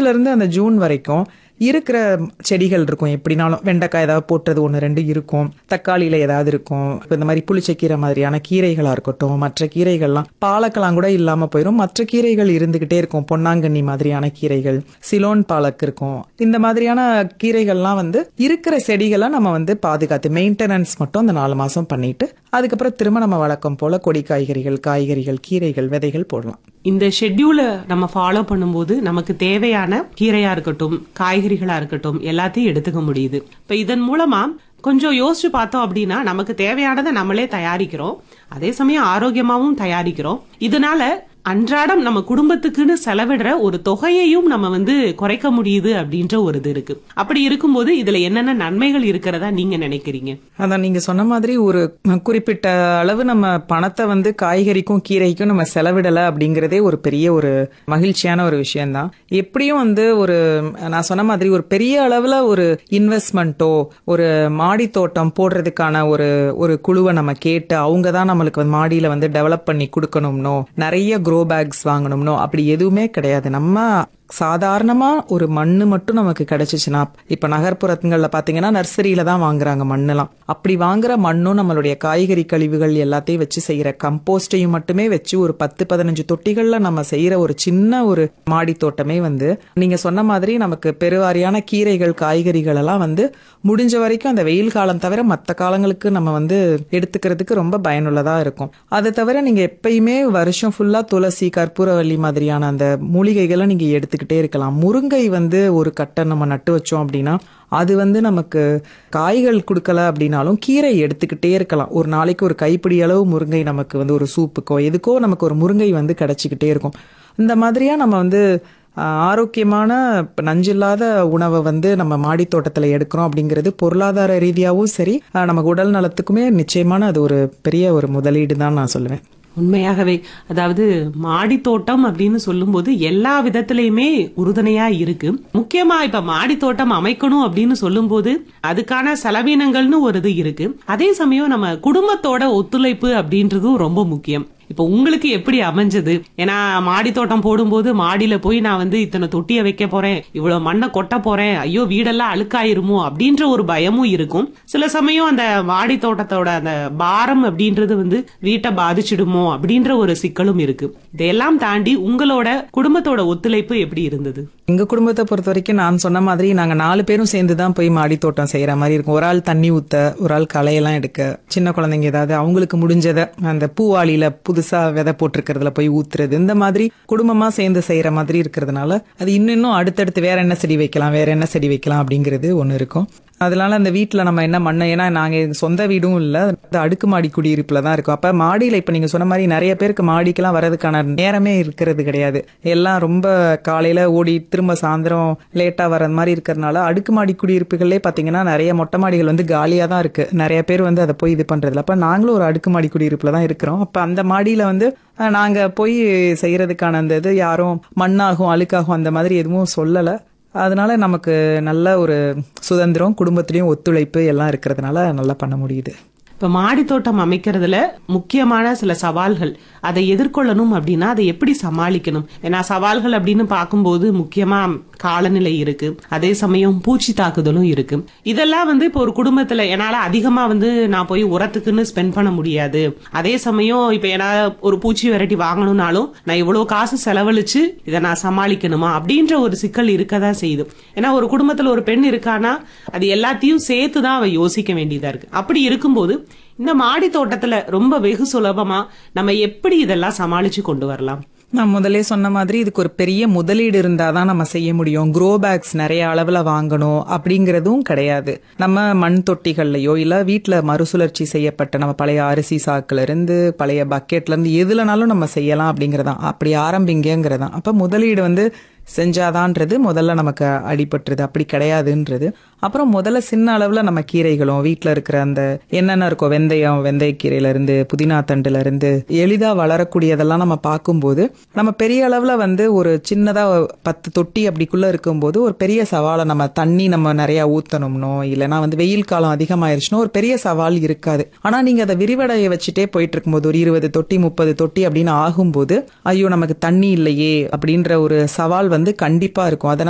மார்ச்ல இருந்து அந்த ஜூன் வரைக்கும் இருக்கிற செடிகள் இருக்கும் எப்படினாலும் வெண்டைக்காய் ஏதாவது போட்டது ஒன்று ரெண்டு இருக்கும் தக்காளியில ஏதாவது இருக்கும் இப்ப இந்த மாதிரி புளிச்சக்கீரை மாதிரியான கீரைகளா இருக்கட்டும் மற்ற கீரைகள்லாம் பாலக்கெல்லாம் கூட இல்லாம போயிடும் மற்ற கீரைகள் இருந்துகிட்டே இருக்கும் பொன்னாங்கண்ணி மாதிரியான கீரைகள் சிலோன் பாலக் இருக்கும் இந்த மாதிரியான கீரைகள்லாம் வந்து இருக்கிற செடிகளை நம்ம வந்து பாதுகாத்து மெயின்டெனன்ஸ் மட்டும் அந்த நாலு மாசம் பண்ணிட்டு அதுக்கப்புறம் திரும்ப நம்ம வழக்கம் போல கொடி காய்கறிகள் காய்கறிகள் கீரைகள் விதைகள் போடலாம் இந்த ஷெட்யூலை நம்ம ஃபாலோ பண்ணும்போது நமக்கு தேவையான கீரையா இருக்கட்டும் காய்கறிகளா இருக்கட்டும் எல்லாத்தையும் எடுத்துக்க முடியுது இப்ப இதன் மூலமா கொஞ்சம் யோசிச்சு பார்த்தோம் அப்படின்னா நமக்கு தேவையானதை நம்மளே தயாரிக்கிறோம் அதே சமயம் ஆரோக்கியமாவும் தயாரிக்கிறோம் இதனால அன்றாடம் நம்ம குடும்பத்துக்குன்னு செலவிடுற ஒரு தொகையையும் நம்ம வந்து குறைக்க முடியுது அப்படின்ற ஒரு இது இருக்கு அப்படி இருக்கும்போது இதுல என்னென்ன நன்மைகள் இருக்கிறதா நீங்க நினைக்கிறீங்க அதான் நீங்க சொன்ன மாதிரி ஒரு குறிப்பிட்ட அளவு நம்ம பணத்தை வந்து காய்கறிக்கும் கீரைக்கும் நம்ம செலவிடல அப்படிங்கறதே ஒரு பெரிய ஒரு மகிழ்ச்சியான ஒரு விஷயம்தான் எப்படியும் வந்து ஒரு நான் சொன்ன மாதிரி ஒரு பெரிய அளவுல ஒரு இன்வெஸ்ட்மெண்ட்டோ ஒரு மாடி தோட்டம் போடுறதுக்கான ஒரு ஒரு குழுவை நம்ம கேட்டு அவங்க தான் நம்மளுக்கு வந்து மாடியில வந்து டெவலப் பண்ணி கொடுக்கணும்னோ நிறைய க்ரோ பேக்ஸ் வாங்கணும்னோ அப்படி எதுவுமே கிடையாது நம்ம சாதாரணமா ஒரு மண்ணு மட்டும் நமக்கு கிடைச்சிச்சுன்னா இப்ப நகர்ப்புறங்கள்ல பாத்தீங்கன்னா நர்சரியில தான் வாங்குறாங்க மண்ணெல்லாம் அப்படி வாங்குற மண்ணும் நம்மளுடைய காய்கறி கழிவுகள் எல்லாத்தையும் வச்சு செய்யற கம்போஸ்டையும் மட்டுமே வச்சு ஒரு பத்து பதினஞ்சு தொட்டிகள்ல நம்ம செய்யற ஒரு சின்ன ஒரு மாடி தோட்டமே வந்து நீங்க சொன்ன மாதிரி நமக்கு பெருவாரியான கீரைகள் காய்கறிகள் எல்லாம் வந்து முடிஞ்ச வரைக்கும் அந்த வெயில் காலம் தவிர மற்ற காலங்களுக்கு நம்ம வந்து எடுத்துக்கிறதுக்கு ரொம்ப பயனுள்ளதா இருக்கும் அதை தவிர நீங்க எப்பயுமே வருஷம் ஃபுல்லா துளசி கற்பூரவல்லி மாதிரியான அந்த மூலிகைகளை நீங்க எடுத்துக்கிட்டே இருக்கலாம் முருங்கை வந்து ஒரு கட்டை நம்ம நட்டு வச்சோம் அப்படின்னா அது வந்து நமக்கு காய்கள் கொடுக்கல அப்படின்னாலும் கீரை எடுத்துக்கிட்டே இருக்கலாம் ஒரு நாளைக்கு ஒரு கைப்பிடி அளவு முருங்கை நமக்கு வந்து ஒரு சூப்புக்கோ எதுக்கோ நமக்கு ஒரு முருங்கை வந்து கிடைச்சிக்கிட்டே இருக்கும் இந்த மாதிரியா நம்ம வந்து ஆஹ், ஆரோக்கியமான இப்ப நஞ்சில்லாத உணவை வந்து நம்ம மாடி தோட்டத்துல எடுக்கிறோம் அப்படிங்கிறது பொருளாதார ரீதியாகவும் சரி ஆஹ், நமக்கு உடல் நலத்துக்குமே நிச்சயமான அது ஒரு பெரிய ஒரு முதலீடு தான் நான் சொல்லுவேன் உண்மையாகவே அதாவது மாடி தோட்டம் அப்படின்னு சொல்லும்போது எல்லா விதத்திலயுமே உறுதுணையா இருக்கு முக்கியமா இப்ப மாடி தோட்டம் அமைக்கணும் அப்படின்னு சொல்லும்போது அதுக்கான செலவினங்கள்னு ஒரு இது இருக்கு அதே சமயம் நம்ம குடும்பத்தோட ஒத்துழைப்பு அப்படின்றதும் ரொம்ப முக்கியம் இப்போ உங்களுக்கு எப்படி அமைஞ்சது ஏன்னா மாடி தோட்டம் போடும்போது மாடியில போய் நான் வந்து இத்தனை தொட்டிய வைக்க போறேன் இவ்வளவு மண்ணை கொட்ட போறேன் ஐயோ வீடெல்லாம் அழுக்காயிருமோ அப்படின்ற ஒரு பயமும் இருக்கும் சில சமயம் அந்த மாடி தோட்டத்தோட அந்த பாரம் அப்படின்றது வந்து வீட்டை பாதிச்சிடுமோ அப்படின்ற ஒரு சிக்கலும் இருக்கு இதையெல்லாம் தாண்டி உங்களோட குடும்பத்தோட ஒத்துழைப்பு எப்படி இருந்தது எங்க குடும்பத்தை பொறுத்த வரைக்கும் நான் சொன்ன மாதிரி நாங்க நாலு பேரும் சேர்ந்து தான் போய் மாடி தோட்டம் செய்யற மாதிரி இருக்கும் ஒரு ஆள் தண்ணி ஊத்த ஒரு ஆள் களையெல்லாம் எடுக்க சின்ன குழந்தைங்க ஏதாவது அவங்களுக்கு முடிஞ்சதை அந்த பூவாளியில புதுசா விதை போட்டிருக்கிறதுல போய் ஊத்துறது இந்த மாதிரி குடும்பமா சேர்ந்து செய்யற மாதிரி இருக்கிறதுனால அது இன்னும் இன்னும் அடுத்தடுத்து வேற என்ன செடி வைக்கலாம் வேற என்ன செடி வைக்கலாம் அப்படிங்கிறது ஒண்ணு இருக்கும் அதனால அந்த வீட்ல நம்ம என்ன மண்ணு ஏன்னா நாங்க இது சொந்த வீடும் இல்ல அது அடுக்குமாடி குடியிருப்புல தான் இருக்கும் அப்ப மாடியில இப்ப நீங்க சொன்ன மாதிரி நிறைய பேருக்கு மாடிக்கெல்லாம் வர்றதுக்கான நேரமே இருக்கிறது கிடையாது எல்லாம் ரொம்ப காலையில ஓடி திரும்ப சாயந்தரம் லேட்டா வர மாதிரி இருக்கிறதுனால அடுக்குமாடி குடியிருப்புகளே பாத்தீங்கன்னா நிறைய மொட்டை மாடிகள் வந்து காலியா தான் இருக்கு நிறைய பேர் வந்து அதை போய் இது பண்றதுல அப்ப நாங்களும் ஒரு அடுக்குமாடி குடியிருப்புல தான் இருக்கிறோம் அப்ப அந்த மாடியில வந்து அஹ், நாங்க போய் செய்யறதுக்கான அந்த இது யாரும் மண்ணாகும் அழுக்காகும் அந்த மாதிரி எதுவும் சொல்லல அதனால நமக்கு நல்ல ஒரு சுதந்திரம் குடும்பத்திலயும் ஒத்துழைப்பு எல்லாம் இருக்கிறதுனால நல்லா பண்ண முடியுது இப்ப மாடி தோட்டம் அமைக்கிறதுல முக்கியமான சில சவால்கள் அதை எதிர்கொள்ளணும் அப்படின்னா அதை எப்படி சமாளிக்கணும் ஏன்னா சவால்கள் அப்படின்னு பார்க்கும்போது முக்கியமா காலநிலை இருக்கு அதே சமயம் பூச்சி தாக்குதலும் இருக்கு இதெல்லாம் வந்து இப்போ ஒரு குடும்பத்துல என்னால அதிகமா வந்து நான் போய் உரத்துக்குன்னு ஸ்பெண்ட் பண்ண முடியாது அதே சமயம் இப்ப என்னால ஒரு பூச்சி வெரைட்டி வாங்கணும்னாலும் நான் இவ்வளவு காசு செலவழிச்சு இதை நான் சமாளிக்கணுமா அப்படின்ற ஒரு சிக்கல் இருக்கதான் செய்யுது ஏன்னா ஒரு குடும்பத்துல ஒரு பெண் இருக்கானா அது எல்லாத்தையும் சேர்த்து தான் அவ யோசிக்க வேண்டியதா இருக்கு அப்படி இருக்கும்போது இந்த மாடி தோட்டத்துல ரொம்ப வெகு சுலபமா நம்ம எப்படி இதெல்லாம் சமாளிச்சு கொண்டு வரலாம் நான் முதல்ல சொன்ன மாதிரி இதுக்கு ஒரு பெரிய முதலீடு இருந்தாதான் நம்ம செய்ய முடியும் க்ரோ பேக்ஸ் நிறைய அளவுல வாங்கணும் அப்படிங்கறதும் கிடையாது நம்ம மண் தொட்டிகள்லயோ இல்ல வீட்ல மறுசுழற்சி செய்யப்பட்ட நம்ம பழைய அரிசி சாக்குல இருந்து பழைய பக்கெட்ல இருந்து எதுலனாலும் நம்ம செய்யலாம் அப்படிங்கறதான் அப்படி ஆரம்பிங்கிறதான் அப்ப முதலீடு வந்து செஞ்சாதான்றது முதல்ல நமக்கு அடிபட்டுருது அப்படி கிடையாதுன்றது அப்புறம் முதல்ல சின்ன அளவுல நம்ம கீரைகளும் வீட்ல இருக்கிற அந்த என்னென்ன இருக்கோ வெந்தயம் வெந்தயக்கீரையில இருந்து புதினா தண்டுல இருந்து எளிதா வளரக்கூடியதெல்லாம் நம்ம பார்க்கும்போது நம்ம பெரிய அளவுல வந்து ஒரு சின்னதா பத்து தொட்டி அப்படிக்குள்ள இருக்கும்போது ஒரு பெரிய சவாலை நம்ம தண்ணி நம்ம நிறைய ஊத்தணும்னோ இல்லைன்னா வந்து வெயில் காலம் அதிகமாயிருச்சுன்னா ஒரு பெரிய சவால் இருக்காது ஆனா நீங்க அதை விரிவடைய வச்சுட்டே போயிட்டு இருக்கும்போது ஒரு இருபது தொட்டி முப்பது தொட்டி அப்படின்னு ஆகும்போது ஐயோ நமக்கு தண்ணி இல்லையே அப்படின்ற ஒரு சவால் வந்து கண்டிப்பா இருக்கும் அதை